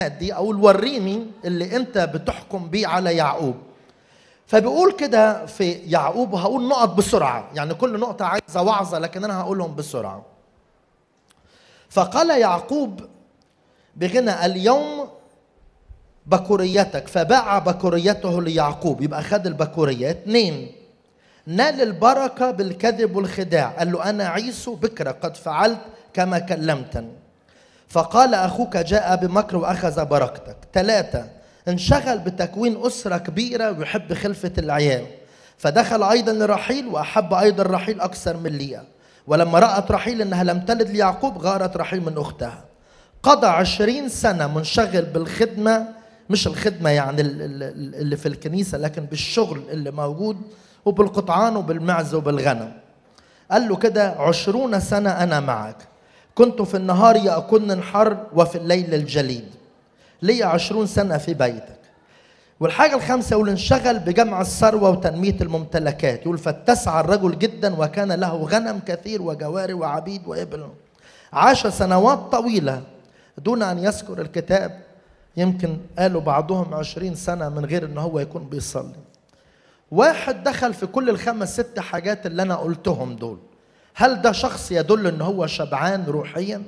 دي او الوريني اللي انت بتحكم بيه على يعقوب فبيقول كده في يعقوب هقول نقط بسرعه يعني كل نقطه عايزه وعظه لكن انا هقولهم بسرعه فقال يعقوب بغنى اليوم بكوريتك فباع بكوريته ليعقوب يبقى خد البكورية اثنين نال البركة بالكذب والخداع قال له أنا عيسو بكرة قد فعلت كما كلمتني فقال أخوك جاء بمكر وأخذ بركتك ثلاثة انشغل بتكوين أسرة كبيرة ويحب خلفة العيال فدخل أيضا لرحيل وأحب أيضا رحيل أكثر من ليا ولما رأت رحيل أنها لم تلد ليعقوب غارت رحيل من أختها قضى عشرين سنة منشغل بالخدمة مش الخدمة يعني ال- ال- اللي في الكنيسة لكن بالشغل اللي موجود وبالقطعان وبالمعز وبالغنم قال له كده عشرون سنة أنا معك كنت في النهار يأكلني الحر وفي الليل الجليد لي عشرون سنة في بيتك والحاجة الخامسة يقول انشغل بجمع الثروة وتنمية الممتلكات يقول فاتسع الرجل جدا وكان له غنم كثير وجواري وعبيد وإبل عاش سنوات طويلة دون أن يذكر الكتاب يمكن قالوا بعضهم عشرين سنة من غير أن هو يكون بيصلي واحد دخل في كل الخمس ست حاجات اللي أنا قلتهم دول هل ده شخص يدل أن هو شبعان روحيا؟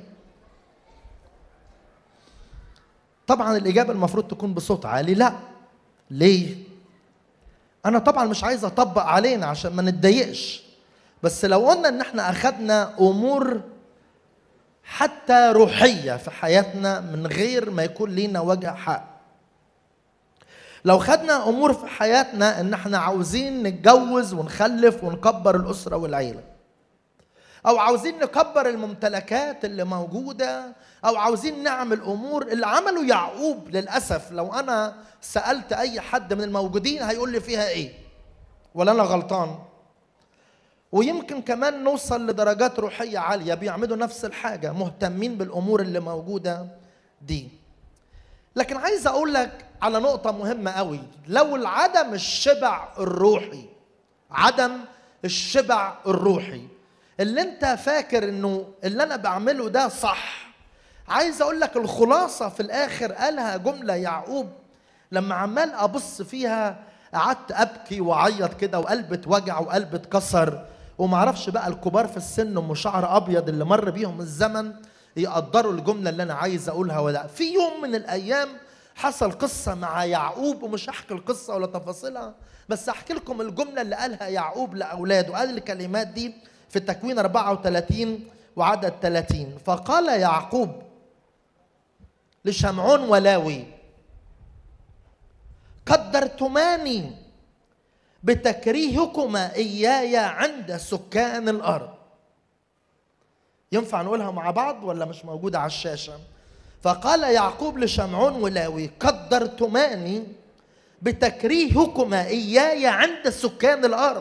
طبعا الإجابة المفروض تكون بصوت عالي لا ليه؟ أنا طبعا مش عايز أطبق علينا عشان ما نتضايقش بس لو قلنا إن إحنا أخدنا أمور حتى روحية في حياتنا من غير ما يكون لينا وجه حق لو خدنا أمور في حياتنا إن إحنا عاوزين نتجوز ونخلف ونكبر الأسرة والعيلة او عاوزين نكبر الممتلكات اللي موجوده او عاوزين نعمل امور اللي عمله يعقوب للاسف لو انا سالت اي حد من الموجودين هيقول لي فيها ايه ولا انا غلطان ويمكن كمان نوصل لدرجات روحيه عاليه بيعملوا نفس الحاجه مهتمين بالامور اللي موجوده دي لكن عايز اقول لك على نقطه مهمه قوي لو العدم الشبع الروحي عدم الشبع الروحي اللي انت فاكر انه اللي انا بعمله ده صح عايز اقول لك الخلاصه في الاخر قالها جمله يعقوب لما عمال ابص فيها قعدت ابكي واعيط كده وقلبي اتوجع وقلبي اتكسر ومعرفش بقى الكبار في السن ام شعر ابيض اللي مر بيهم الزمن يقدروا الجمله اللي انا عايز اقولها ولا في يوم من الايام حصل قصه مع يعقوب ومش هحكي القصه ولا تفاصيلها بس احكي لكم الجمله اللي قالها يعقوب لاولاده قال الكلمات دي في التكوين 34 وعدد 30 فقال يعقوب لشمعون ولاوي قدرتماني بتكريهكما إياي عند سكان الأرض ينفع نقولها مع بعض ولا مش موجودة على الشاشة فقال يعقوب لشمعون ولاوي قدرتماني بتكريهكما إياي عند سكان الأرض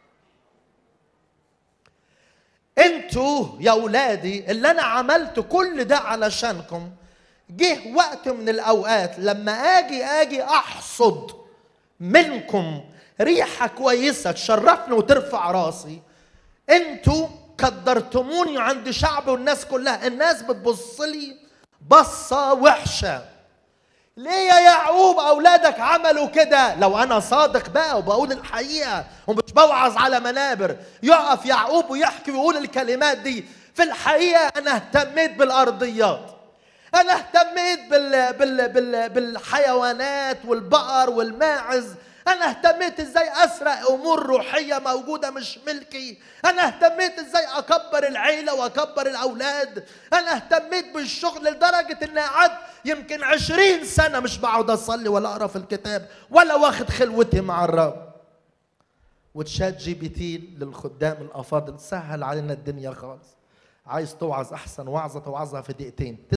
انتوا يا اولادي اللي انا عملت كل ده علشانكم جه وقت من الاوقات لما اجي اجي احصد منكم ريحه كويسه تشرفني وترفع راسي انتوا قدرتموني عند شعب والناس كلها الناس بتبص لي بصه وحشه ليه يا يعقوب اولادك عملوا كده لو انا صادق بقى وبقول الحقيقه ومش بوعظ على منابر يقف يعقوب ويحكي ويقول الكلمات دي في الحقيقه انا اهتميت بالارضيات انا اهتميت بال بال بال بالحيوانات والبقر والماعز انا اهتميت ازاي اسرق امور روحيه موجوده مش ملكي انا اهتميت ازاي اكبر العيله واكبر الاولاد انا اهتميت بالشغل لدرجه ان قعدت يمكن عشرين سنه مش بقعد اصلي ولا اقرا في الكتاب ولا واخد خلوتي مع الرب وتشات جي بي تي للخدام الافاضل سهل علينا الدنيا خالص عايز توعظ احسن وعظه توعظها في دقيقتين